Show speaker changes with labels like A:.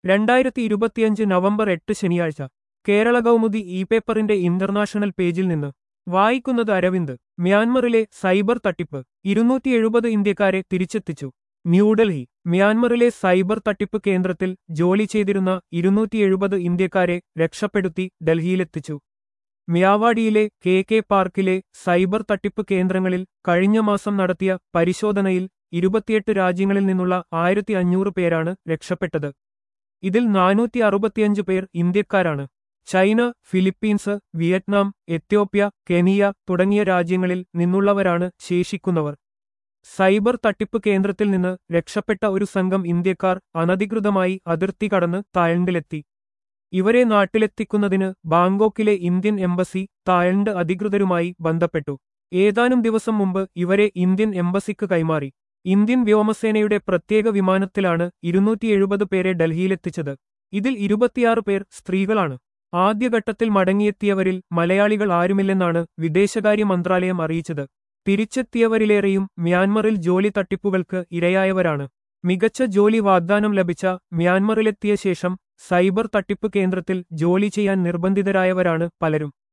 A: രണ്ടായിരത്തി ഇരുപത്തിയഞ്ച് നവംബർ എട്ട് ശനിയാഴ്ച കേരള കൗമുദി ഇ പേപ്പറിന്റെ ഇന്റർനാഷണൽ പേജിൽ നിന്ന് വായിക്കുന്നത് അരവിന്ദ് മ്യാൻമറിലെ സൈബർ തട്ടിപ്പ് ഇരുന്നൂറ്റി എഴുപത് ഇന്ത്യക്കാരെ തിരിച്ചെത്തിച്ചു ന്യൂഡൽഹി മ്യാൻമറിലെ സൈബർ തട്ടിപ്പ് കേന്ദ്രത്തിൽ ജോലി ചെയ്തിരുന്ന ഇരുന്നൂറ്റി എഴുപത് ഇന്ത്യക്കാരെ രക്ഷപ്പെടുത്തി ഡൽഹിയിലെത്തിച്ചു മ്യാവാഡിയിലെ കെ കെ പാർക്കിലെ സൈബർ തട്ടിപ്പ് കേന്ദ്രങ്ങളിൽ കഴിഞ്ഞ മാസം നടത്തിയ പരിശോധനയിൽ ഇരുപത്തിയെട്ട് രാജ്യങ്ങളിൽ നിന്നുള്ള ആയിരത്തി അഞ്ഞൂറ് പേരാണ് രക്ഷപ്പെട്ടത് ഇതിൽ നാനൂറ്റി അറുപത്തിയഞ്ച് പേർ ഇന്ത്യക്കാരാണ് China Philippines Vietnam Ethiopia Kenya തുടങ്ങിയ രാജ്യങ്ങളിൽ നിന്നുള്ളവരാണ് ശേഷിക്കുന്നവർ സൈബർ തട്ടിപ്പ് കേന്ദ്രത്തിൽ നിന്ന് രക്ഷപ്പെട്ട ഒരു സംഘം ഇന്ത്യക്കാർ അനധികൃതമായി അതിർത്തി കടന്ന് തായ്ലൻഡിലെത്തി ഇവരെ നാട്ടിലെത്തിക്കുന്നതിന് ബാങ്കോക്കിലെ ഇന്ത്യൻ എംബസി തായ്ലൻഡ് അധികൃതരുമായി ബന്ധപ്പെട്ടു ഏതാനും ദിവസം മുമ്പ് ഇവരെ ഇന്ത്യൻ എംബസിക്ക് കൈമാറി ഇന്ത്യൻ വ്യോമസേനയുടെ പ്രത്യേക വിമാനത്തിലാണ് ഇരുന്നൂറ്റി എഴുപത് പേരെ ഡൽഹിയിലെത്തിച്ചത് ഇതിൽ ഇരുപത്തിയാറ് പേർ സ്ത്രീകളാണ് ആദ്യഘട്ടത്തിൽ മടങ്ങിയെത്തിയവരിൽ മലയാളികൾ ആരുമില്ലെന്നാണ് വിദേശകാര്യ മന്ത്രാലയം അറിയിച്ചത് തിരിച്ചെത്തിയവരിലേറെയും മ്യാൻമറിൽ ജോലി തട്ടിപ്പുകൾക്ക് ഇരയായവരാണ് മികച്ച ജോലി വാഗ്ദാനം ലഭിച്ച മ്യാൻമറിലെത്തിയ ശേഷം സൈബർ തട്ടിപ്പ് കേന്ദ്രത്തിൽ ജോലി ചെയ്യാൻ നിർബന്ധിതരായവരാണ് പലരും